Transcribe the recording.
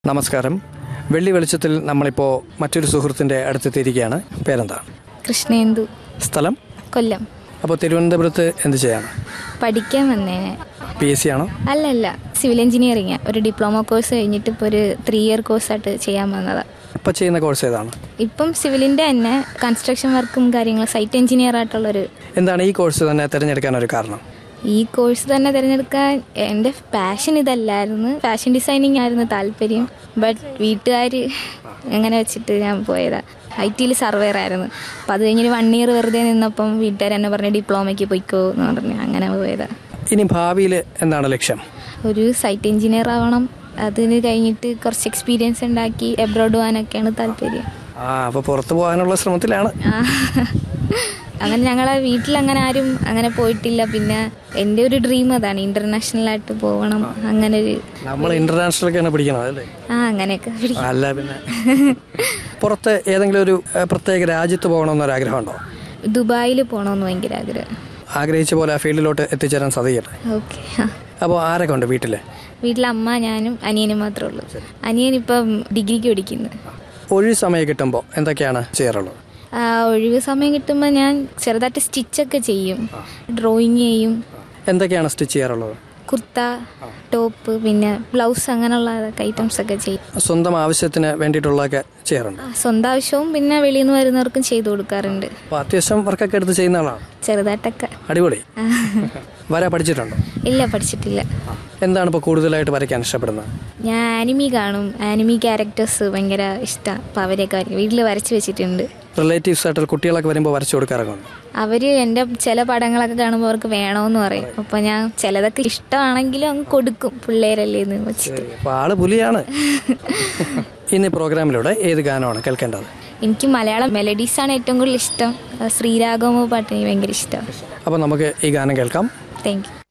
നമസ്കാരം വെള്ളി വെളിച്ചത്തിൽ നമ്മളിപ്പോൾ മറ്റൊരു സുഹൃത്തിൻ്റെ അടുത്തെത്തിയിരിക്കുകയാണ് പേരെന്താണ് കൃഷ്ണേന്ദു സ്ഥലം കൊല്ലം അപ്പോൾ തിരുവനന്തപുരത്ത് എന്ത് ചെയ്യാണ് പഠിക്കാൻ വന്നേനെ പി എസ് സി ആണോ അല്ലല്ല സിവിൽ എഞ്ചിനീയറിംഗ് ഒരു ഡിപ്ലോമ കോഴ്സ് കഴിഞ്ഞിട്ട് ഇപ്പോൾ ഒരു ത്രീ ഇയർ കോഴ്സായിട്ട് ചെയ്യാൻ വന്നതാ ഇപ്പോൾ ചെയ്യുന്ന കോഴ്സ് ഏതാണ് ഇപ്പം സിവിലിൻ്റെ തന്നെ കൺസ്ട്രക്ഷൻ വർക്കും കാര്യങ്ങളും സൈറ്റ് എഞ്ചിനീയർ ആയിട്ടുള്ളൊരു എന്താണ് ഈ കോഴ്സ് തന്നെ തിരഞ്ഞെടുക്കാൻ ഒരു കാരണം ഈ കോഴ്സ് തന്നെ തിരഞ്ഞെടുക്കാൻ എൻ്റെ പാഷൻ ഇതല്ലായിരുന്നു ഫാഷൻ ഡിസൈനിങ് ആയിരുന്നു താല്പര്യം ബട്ട് വീട്ടുകാർ എങ്ങനെ വെച്ചിട്ട് ഞാൻ പോയതാ ഐ ടിയിൽ സർവേർ ആയിരുന്നു അപ്പം അത് കഴിഞ്ഞൊരു വൺ ഇയർ വെറുതെ നിന്നപ്പം വീട്ടുകാർ എന്നെ പറഞ്ഞ് ഡിപ്ലോമയ്ക്ക് പോയിക്കോ എന്ന് പറഞ്ഞു അങ്ങനെ പോയതാ ഇനി ഭാവിയിൽ എന്താണ് ലക്ഷ്യം ഒരു സൈറ്റ് എഞ്ചിനീയർ ആവണം അതിന് കഴിഞ്ഞിട്ട് കുറച്ച് എക്സ്പീരിയൻസ് ഉണ്ടാക്കി എബ്രോഡ് പോകാനൊക്കെയാണ് താല്പര്യം ആ അപ്പോൾ പുറത്ത് പോകാനുള്ള ശ്രമത്തിലാണ് ആ. അങ്ങനെ ഞങ്ങളെ വീട്ടിൽ അങ്ങനെ ആരും അങ്ങനെ പോയിട്ടില്ല പിന്നെ എൻ്റെ ഒരു ഡ്രീം അതാണ് ഇന്റർനാഷണൽ ആയിട്ട് പോകണം അങ്ങനെ ഒരു നമ്മൾ ഇൻ്റർനാഷണലൊക്കെയാണ് പഠിക്കുന്നത് അല്ലേ ആ അങ്ങനെയൊക്കെ പിടി- അല്ല പിന്നെ പുറത്ത് ഏതെങ്കിലും ഒരു ഏഹ്, പ്രത്യേക രാജ്യത്ത് പോകണമെന്നൊരാഗ്രഹമുണ്ടോ ദുബായിൽ പോകണമെന്ന് ഭയങ്കര ആഗ്രഹം ആഗ്രഹിച്ച പോലെ ആ ഫീൽഡിലോട്ട് എത്തിച്ചേരാൻ സാധിക്കട്ടെ ഓക്കെ അപ്പോൾ ആരൊക്കെ ഉണ്ട് വീട്ടിൽ വീട്ടിൽ അമ്മ ഞാനും അനിയനും മാത്രമേ ഉള്ളൂ അനിയൻ ഇപ്പം ഡിഗ്രിക്ക് പഠിക്കുന്നു ഒഴിവ് സമയം കിട്ടുമ്പോൾ എന്തൊക്കെയാണ് ചെയ്യാറുള്ളത് ആ, ഒഴിവ് സമയം കിട്ടുമ്പോൾ ഞാൻ ചെറുതായിട്ട് സ്റ്റിച്ചൊക്കെ ചെയ്യും ഡ്രോയിങ് ചെയ്യും എന്തൊക്കെയാണ് സ്റ്റിച്ച് ചെയ്യാറുള്ളത് കുർത്ത ടോപ്പ് പിന്നെ ബ്ലൗസ് അങ്ങനെയുള്ള ഐറ്റംസ് ഒക്കെ ചെയ്യും സ്വന്തം ആവശ്യത്തിന് വേണ്ടിയിട്ടുള്ളതൊക്കെ ചെയ്യാറുണ്ട് ആ, സ്വന്തം ആവശ്യവും പിന്നെ വെളിയിൽ നിന്ന് വരുന്നവർക്കും ചെയ്തു കൊടുക്കാറുണ്ട് അപ്പോൾ അത്യാവശ്യം വർക്കൊക്കെ എടുത്ത് ചെയ്യുന്ന ആളാണ് ചെറുതായിട്ടൊക്കെ അടിപൊളി ആ. വരാ പഠിച്ചിട്ടുണ്ടോ ഇല്ല പഠിച്ചിട്ടില്ല എന്താണ് ഇപ്പോൾ കൂടുതലായിട്ട് വരയ്ക്കാൻ ഇഷ്ടപ്പെടുന്നത് ഞാൻ ആനിമി കാണും ആനിമി ക്യാരക്ടേഴ്സ് ഭയങ്കര ഇഷ്ടമാണ് അപ്പോൾ അവരെയൊക്കെ വരയ്ക്കും വീട്ടിൽ വരച്ച് വെച്ചിട്ടുണ്ട് റിലേറ്റീവ്സ് ആയിട്ട് കുട്ടികളൊക്കെ വരുമ്പോൾ വരച്ചു കൊടുക്കാറൊക്കെ ഉണ്ട് അവർ എൻ്റെ ചില പടങ്ങളൊക്കെ കാണുമ്പോൾ അവർക്ക് വേണമെന്ന് പറയും അപ്പോൾ ഞാൻ ചിലതൊക്കെ ഇഷ്ടമാണെങ്കിലും അങ്ങ് കൊടുക്കും പിള്ളേരല്ലേ എന്ന് വെച്ചിട്ട് അപ്പോൾ ആള് പുലിയാണ് ഇനി പ്രോഗ്രാമിലൂടെ ഏത് ഗാനമാണ് കേൾക്കേണ്ടത് എനിക്ക് മലയാളം മെലഡീസാണ് ഏറ്റവും കൂടുതൽ ഇഷ്ടം ശ്രീരാഗമോ പാട്ട് എനിക്ക് ഭയങ്കര ഇഷ്ടമാണ് അപ്പോൾ നമുക്ക് ഈ ഗാനം കേൾക്കാം താങ്ക് യു